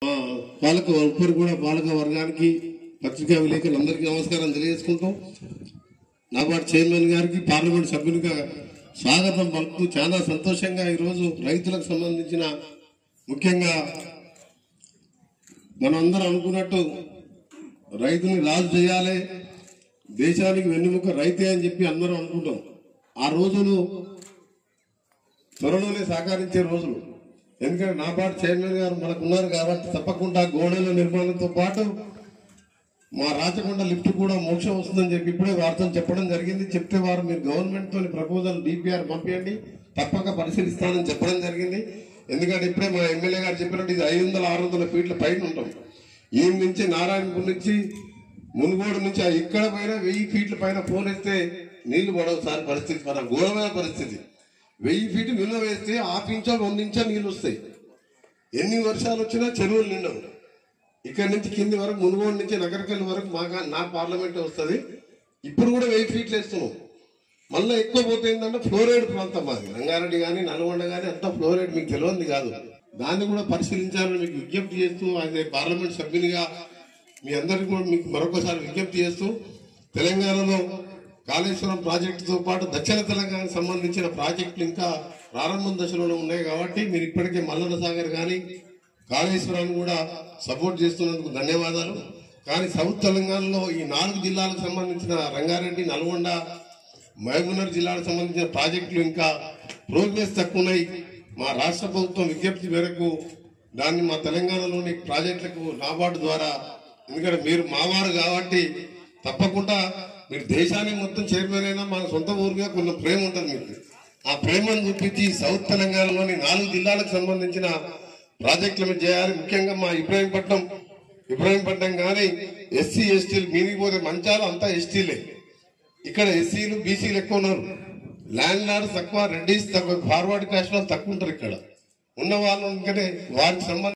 ఆ, పాలక ఉప్పరు కూడా పాలక వర్గానికి పత్రికా విలేకరులందరికీ నమస్కారం తెలియజేసుకుంటాం నాబార్డు చైర్మన్ గారికి పార్లమెంట్ సభ్యునిగా స్వాగతం పలుకుతూ చాలా సంతోషంగా ఈరోజు రైతులకు సంబంధించిన ముఖ్యంగా మనందరం అనుకున్నట్టు రైతుని రాజు చేయాలి దేశానికి వెన్నుముక రైతే అని చెప్పి అందరం అనుకుంటాం ఆ రోజులు త్వరలోనే సాకారించే రోజులు ఎందుకంటే నాబార్డు చైర్మన్ గారు మనకు ఉన్నారు కాబట్టి తప్పకుండా గోడల నిర్మాణంతో పాటు మా రాచకొండ లిఫ్ట్ కూడా మోక్షం వస్తుందని చెప్పి ఇప్పుడే వారితో చెప్పడం జరిగింది చెప్తే వారు మీరు గవర్నమెంట్ తోని ప్రపోజల్ డిపిఆర్ పంపించండి తప్పక పరిశీలిస్తానని చెప్పడం జరిగింది ఎందుకంటే ఇప్పుడే మా ఎమ్మెల్యే గారు చెప్పినట్టు ఇది ఐదు వందల ఆరు వందల ఫీట్ల పైన ఉంటాం ఈ నుంచి నారాయణపూర్ నుంచి మునుగోడు నుంచి ఆ ఇక్కడ పైన వెయ్యి ఫీట్ల పైన ఫోన్ వేస్తే నీళ్లు పడవు సార్ పరిస్థితి మన ఘోరమైన పరిస్థితి వెయ్యి ఫీట్ నిల్వ వేస్తే హాఫ్ ఇంచో రెండు ఇంచో నీళ్లు వస్తాయి ఎన్ని వర్షాలు వచ్చినా చెరువులు నిండవు ఇక్కడ నుంచి కింది వరకు మునుగోడు నుంచి నగరకల్లి వరకు మా నా పార్లమెంట్ వస్తుంది ఇప్పుడు కూడా వెయ్యి ఫీట్లు వేస్తున్నాం మళ్ళీ ఎక్కువ పోతే ఏంటంటే ఫ్లోరైడ్ ప్రాంతం మాది రంగారెడ్డి కానీ నల్గొండ కానీ అంతా ఫ్లోరైడ్ మీకు తెలియంది కాదు దాన్ని కూడా పరిశీలించాలని మీకు విజ్ఞప్తి చేస్తూ అదే పార్లమెంట్ సభ్యునిగా మీ అందరికీ కూడా మీకు మరొకసారి విజ్ఞప్తి చేస్తూ తెలంగాణలో కాళేశ్వరం ప్రాజెక్టుతో పాటు దక్షిణ తెలంగాణకు సంబంధించిన ప్రాజెక్టులు ఇంకా ప్రారంభం దశలో ఉన్నాయి కాబట్టి మీరు ఇప్పటికే మల్లన్న సాగర్ కానీ కాళేశ్వరాన్ని కూడా సపోర్ట్ చేస్తున్నందుకు ధన్యవాదాలు కానీ సౌత్ తెలంగాణలో ఈ నాలుగు జిల్లాలకు సంబంధించిన రంగారెడ్డి నల్గొండ మహబూబ్నగర్ జిల్లాకు సంబంధించిన ప్రాజెక్టులు ఇంకా ప్రోగ్రెస్ తక్కువ ఉన్నాయి మా రాష్ట్ర ప్రభుత్వం విజ్ఞప్తి మేరకు దాన్ని మా తెలంగాణలోని ప్రాజెక్టులకు నాబార్డు ద్వారా ఎందుకంటే మీరు మావారు కాబట్టి తప్పకుండా మీరు దేశానికి మొత్తం చైర్మన్ అయినా మన సొంత ఊరుగా కొంచెం ప్రేమ ఉంటుంది మీకు ఆ ప్రేమను చూపించి సౌత్ తెలంగాణలోని నాలుగు జిల్లాలకు సంబంధించిన ప్రాజెక్టులు మీరు చేయాలి ముఖ్యంగా మా ఇబ్రాహీంపట్నం ఇబ్రాహీంపట్నం కానీ ఎస్సీ ఎస్టీలు మీనికి పోతే మంచాలు అంతా ఎస్టీలే ఇక్కడ ఎస్సీలు బీసీలు ఎక్కువ ఉన్నారు ల్యాండ్ లార్డ్స్ తక్కువ రెడ్డిస్ తక్కువ ఫార్వర్డ్ కాస్ట్ వాళ్ళు తక్కువ ఉంటారు ఇక్కడ ఉన్న వాళ్ళు ఎందుకంటే వారికి సంబంధించి